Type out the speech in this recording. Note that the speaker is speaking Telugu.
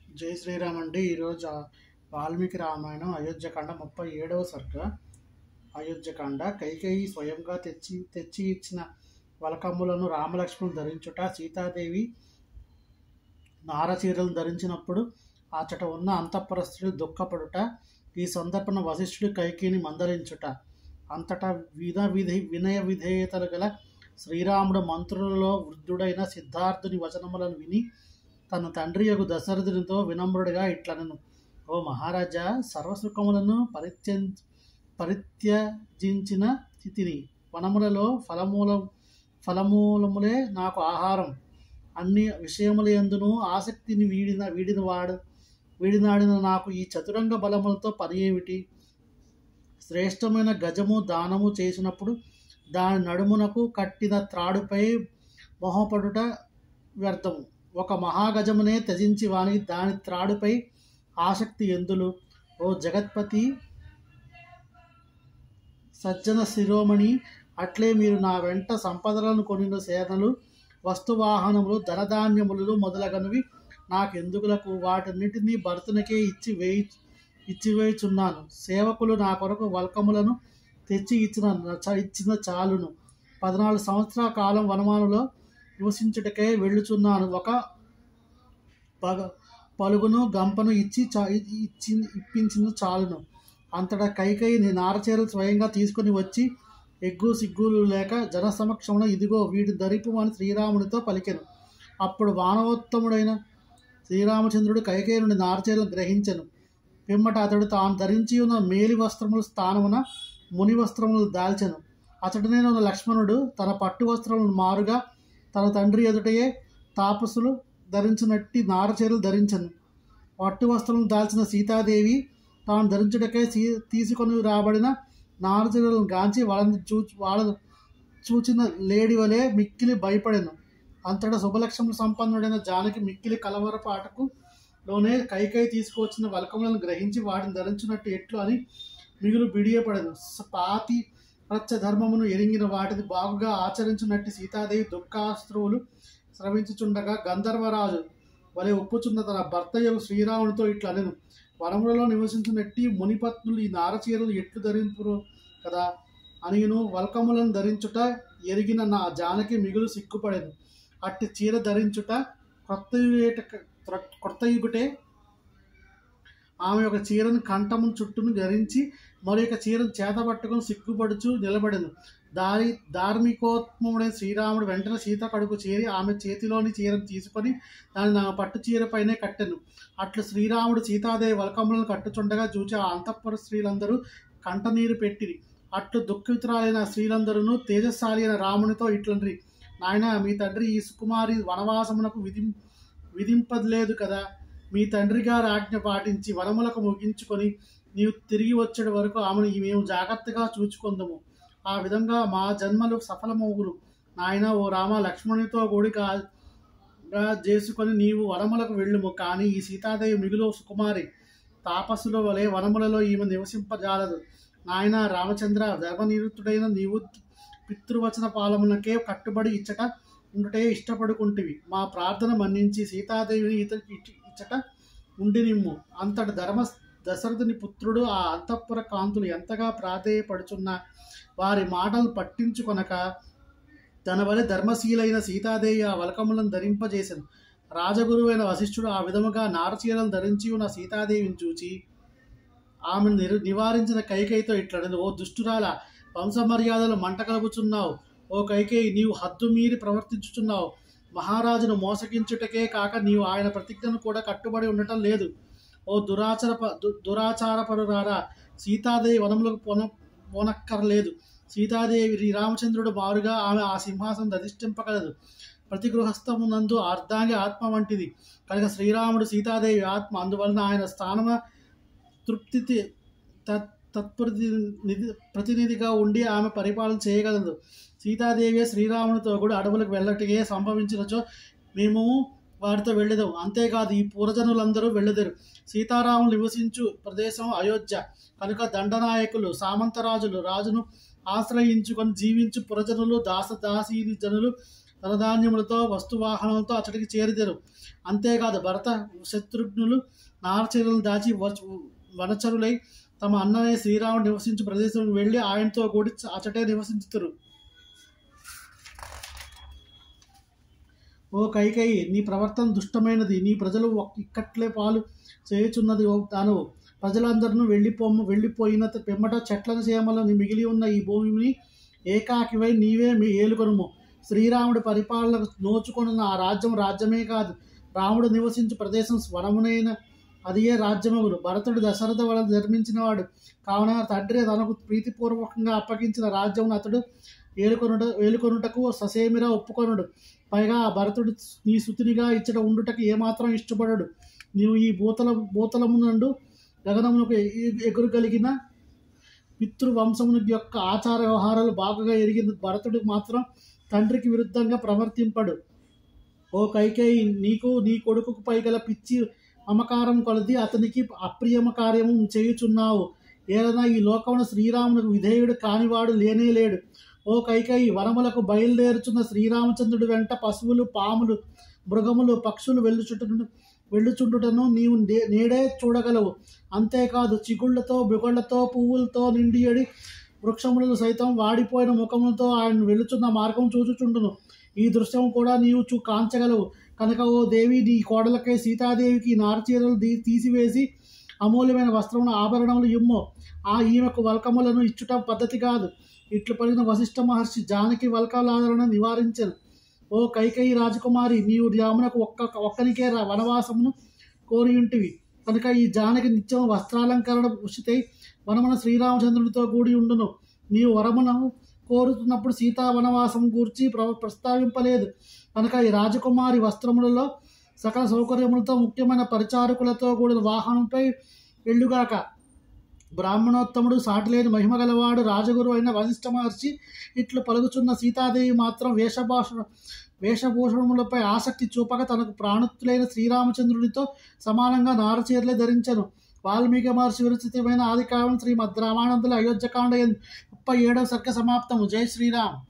జై శ్రీరామ్ అండి ఈరోజు ఆ వాల్మీకి రామాయణం అయోధ్యకాండ ముప్పై ఏడవ సర్గ అయోధ్యకాండ కైకేయి స్వయంగా తెచ్చి తెచ్చి ఇచ్చిన వలకమ్ములను రామలక్ష్మణులు ధరించుట సీతాదేవి నారచీరలు ధరించినప్పుడు అచట ఉన్న అంతఃపురస్త్రులు దుఃఖపడుట ఈ సందర్భన వశిష్ఠుడు కైకేయిని మందలించుట అంతటా విన విధి వినయ విధేయతలు గల శ్రీరాముడు మంత్రులలో వృద్ధుడైన సిద్ధార్థుని వచనములను విని తన తండ్రి యొక్క దశరథునితో వినమ్రుడిగా ఇట్లనను ఓ మహారాజా సర్వసుఖములను పరిత్య పరిత్యజించిన స్థితిని వనములలో ఫలమూల ఫలమూలములే నాకు ఆహారం అన్ని విషయముల ఎందును ఆసక్తిని వీడిన వీడిన వాడు వీడినాడిన నాకు ఈ చతురంగ బలములతో పని ఏమిటి శ్రేష్టమైన గజము దానము చేసినప్పుడు దాని నడుమునకు కట్టిన త్రాడుపై మొహపడుట వ్యర్థము ఒక మహాగజమునే త్యజించి వానికి దాని త్రాడుపై ఆసక్తి ఎందులు ఓ జగత్పతి సజ్జన శిరోమణి అట్లే మీరు నా వెంట సంపదలను కొనిన సేనలు వస్తువాహనములు ధనధాన్యములు మొదలగనవి నాకెందుకులకు వాటన్నిటినీ భర్తనికే ఇచ్చి వేయి ఇచ్చివేయుచున్నాను సేవకులు నా కొరకు వల్కములను తెచ్చి ఇచ్చిన చ- ఇచ్చిన చాలును పద్నాలుగు సంవత్సరాల కాలం వనమాలలో నివసించుటకై వెళ్ళుచున్నాను ఒక పగ పలుగును గంపను ఇచ్చి చా ఇచ్చి ఇప్పించిన చాలును అంతటా కైకై నీ నారచీరలు స్వయంగా తీసుకుని వచ్చి ఎగ్గు సిగ్గులు లేక జన సమక్షంలో ఇదిగో వీడి ధరిపు అని శ్రీరామునితో పలికెను అప్పుడు వానవోత్తముడైన శ్రీరామచంద్రుడు కైకేయి నుండి నారచీరలు గ్రహించెను పిమ్మట అతడు తాను ధరించి ఉన్న మేలి వస్త్రముల స్థానమున ముని వస్త్రములు దాల్చెను అతడినే ఉన్న లక్ష్మణుడు తన పట్టు వస్త్రములను మారుగా తన తండ్రి ఎదుటయే తాపసులు ధరించినట్టి నారచీరలు ధరించను పట్టు వస్త్రములు దాల్చిన సీతాదేవి తాను ధరించుటకై సీ తీసుకొని రాబడిన నారచీరలను గాంచి వాళ్ళని చూ వాళ్ళ చూచిన లేడి వలె మిక్కిలి భయపడెను అంతటా శుభలక్ష్యములు సంపన్నుడైన జానకి మిక్కిలి కలవరపాటకు లోనే కైకై తీసుకువచ్చిన వలకములను గ్రహించి వాటిని ధరించినట్టు ఎట్లు అని మిగులు బిడియపడను స- పాతి ప్రత్య ధర్మమును ఎరింగిన వాటిని బాగుగా ఆచరించినట్టు సీతాదేవి దుఃఖాస్త్రువులు స్రవించుచుండగా గంధర్వరాజు వలె ఒప్పుచున్న తన భర్త యొక్క శ్రీరామునితో ఇట్లా నేను వనములలో నివసించినట్టి మునిపత్నులు ఈ నారచీరలు ఎట్లు ధరింపురు కదా అనియును వల్కములను ధరించుట ఎరిగిన నా జానకి మిగులు సిగ్గుపడెను అట్టి చీర ధరించుట క్రొత్త యుగేట- క్రొత్త యుగుటే ఆమె ఒక చీరను కంఠము చుట్టూను ధరించి మరి ఒక చీరను చేతపట్టుకుని సిగ్గుపడుచు నిలబడెను దారి ధార్మికోత్మముడైన శ్రీరాముడు వెంటనే సీత కడుకు చేరి ఆమె చేతిలోని చీరను తీసుకొని దాన్ని నా పట్టు చీర పైనే కట్టెను అట్లు శ్రీరాముడు సీతాదేవి వలకములను కట్టుచుండగా చూచి ఆ అంతఃపుర స్త్రీలందరూ కంటనీరు పెట్టిరి అట్లు దుఃఖితురాలైన స్త్రీలందరూ తేజస్శాలి అయిన రామునితో ఇట్లండ్రి నాయన మీ తండ్రి ఈ సుకుమారి వనవాసమునకు విధిం విధింపలేదు కదా మీ తండ్రి గారి ఆజ్ఞ పాటించి వనములకు ముగించుకొని నీవు తిరిగి వచ్చేటి వరకు ఆమెను మేము జాగ్రత్తగా చూచుకుందము ఆ విధంగా మా జన్మలు సఫలమవులు నాయన ఓ రామ లక్ష్మణునితో కూడి కా- గా చేసుకొని నీవు వనములకు వెళ్ళుము కానీ ఈ సీతాదేవి మిగులు సుకుమారి తాపస్సుల వలె వనములలో ఈమె నివసింపజాలదు నాయన రామచంద్ర ధర్మనివృత్తుడైన నీవు పితృవచన పాలములకే కట్టుబడి ఇచ్చట ఉండుటే ఇష్టపడుకుంటివి మా ప్రార్థన మన్నించి సీతాదేవిని ఇత ఇచ్- ఇచ్చట ఉండి నిమ్ము అంతటి ధర్మ దశరథుని పుత్రుడు ఆ అంతఃపుర కాంతులు ఎంతగా ప్రాధేయపడుచున్న వారి మాటలు పట్టించుకొనక తన వలె ధర్మశీలైన సీతాదేవి ఆ వలకములను ధరింపజేసెను రాజగురువైన వశిష్ఠుడు ఆ విధముగా నారచీరలు ధరించి ఉన్న సీతాదేవిని చూచి ఆమెను నిరు నివారించిన కైకేయితో ఇట్లనదు ఓ దుష్టురాల వంశమర్యాదలు మంట కలుగుచున్నావు ఓ కైకేయి నీవు హద్దు మీరి ప్రవర్తించుచున్నావు మహారాజును మోసగించుటకే కాక నీవు ఆయన ప్రతిజ్ఞను కూడా కట్టుబడి ఉండటం లేదు ఓ దురాచార దురాచారపరురారా సీతాదేవి వనములకు పోన పోనక్కర్లేదు సీతాదేవి శ్రీ రామచంద్రుడు మారుగా ఆమె ఆ సింహాసనం అధిష్ఠింపగలదు ప్రతి గృహస్థమునందు అర్ధాంగి ఆత్మ వంటిది కనుక శ్రీరాముడు సీతాదేవి ఆత్మ అందువలన ఆయన స్థానమ తృప్తి తి- తత్ తత్ప్రతినిధి ప్రతినిధిగా ఉండి ఆమె పరిపాలన చేయగలదు సీతాదేవి శ్రీరామునితో కూడా అడవులకు వెళ్ళటకే సంభవించినచో మేము వారితో వెళ్ళేదాం అంతేకాదు ఈ పూర్వజనులందరూ వెళ్ళెదరు సీతారాములు నివసించు ప్రదేశం అయోధ్య కనుక దండనాయకులు సామంతరాజులు రాజును ఆశ్రయించుకొని జీవించు పురజనులు దాస దాసీని జనులు ధనధాన్యములతో వస్తువాహనాలతో అతడికి చేరిదరు అంతేకాదు భరత శత్రుఘ్నులు నారచీరలు దాచి వచ- వనచరులై తమ అన్ననే శ్రీరాముడు నివసించు ప్రదేశం వెళ్ళి ఆయనతో కూడి అచటే నివసించుతురు ఓ కైకయి నీ ప్రవర్తన దుష్టమైనది నీ ప్రజలు ఒక్- ఇక్కట్లే పాలు చేయుచున్నది ఓ దానవు ప్రజలందరూ వెళ్ళిపో వెళ్ళిపోయిన పిమ్మట చెట్లను చేమలను మిగిలి ఉన్న ఈ భూమిని ఏకాకివై నీవే మీ ఏలుకొనుము శ్రీరాముడి పరిపాలనకు నోచుకొనున్న ఆ రాజ్యం రాజ్యమే కాదు రాముడు నివసించు ప్రదేశం వనమునైన అదియే రాజ్యమగును భరతుడు దశరథ వలన జన్మించినవాడు కావున తండ్రి తనకు ప్రీతిపూర్వకంగా అప్పగించిన రాజ్యం అతడు ఏలుకొనుట ఏలుకొనుటకు ససేమిరా ఒప్పుకొనుడు పైగా ఆ భరతుడు నీ సుతునిగా ఇచ్చట ఉండుటకు ఏమాత్రం ఇష్టపడడు నీవు ఈ భూతల భూతలమునందు గగనమునకు ఎ- ఎగురగలిగిన పితృవంశముని యొక్క ఆచార వ్యవహారాలు బాగా ఎరిగిన భరతుడు మాత్రం తండ్రికి విరుద్ధంగా ప్రవర్తింపడు ఓ కైకేయి నీకు నీ కొడుకుకు పైగల పిచ్చి మమకారం కొలది అతనికి అప్రియమ కార్యము చేయుచున్నావు ఏదైనా ఈ లోకమున శ్రీరామునకు విధేయుడు కానివాడు లేనే లేడు ఓ కైకేయి వనములకు బయలుదేరుచున్న శ్రీరామచంద్రుడి వెంట పశువులు పాములు మృగములు పక్షులు వెళ్ళుచుటను వెళ్ళుచుండుటను నీవు నే- నేడే చూడగలవు అంతేకాదు చిగుళ్లతో బిగుళ్లతో పువ్వులతో నిండియడి వృక్షములను సైతం వాడిపోయిన ముఖములతో ఆయన వెళుచున్న మార్గం చూచుచుండును ఈ దృశ్యం కూడా నీవు చూ కాంచగలవు కనుక ఓ దేవి నీ కోడలకై సీతాదేవికి నారచీరలు దీ తీసివేసి అమూల్యమైన వస్త్రమును ఆభరణములు ఇమ్ము ఆ ఈమెకు వల్కములను ఇచ్చుట పద్ధతి కాదు ఇట్లు పలిగిన వశిష్ఠ మహర్షి జానకి వల్కలాదరణ నివారించను ఓ కైకేయి రాజకుమారి నీవు రామునకు ఒక్క ఒక్కనికే రా వనవాసమును కోరి ఉంటివి కనుక ఈ జానకి నిత్యం వస్త్రాలంకరణ ఉచితై వనమున శ్రీరామచంద్రుడితో కూడి ఉండును నీవు వరమును కోరుతున్నప్పుడు సీతా వనవాసం గూర్చి ప్ర ప్రస్తావింపలేదు కనుక ఈ రాజకుమారి వస్త్రములలో సకల సౌకర్యములతో ముఖ్యమైన పరిచారకులతో కూడిన వాహనంపై వెళ్ళుగాక బ్రాహ్మణోత్తముడు సాటిలేని మహిమ గలవాడు రాజగురు అయిన వశిష్ఠ మహర్షి ఇట్లు పలుకుచున్న సీతాదేవి మాత్రం వేషభాష వేషభూషణములపై ఆసక్తి చూపక తనకు ప్రాణుతులైన శ్రీరామచంద్రుడితో సమానంగా నారచీరలే ధరించను వాల్మీకి మహర్షి విరచితమైన ఆది కావ్యం శ్రీమద్ రామానందుల అయోధ్యకాండ ముప్పై ఏడవ సర్గ సమాప్తము జై శ్రీరామ్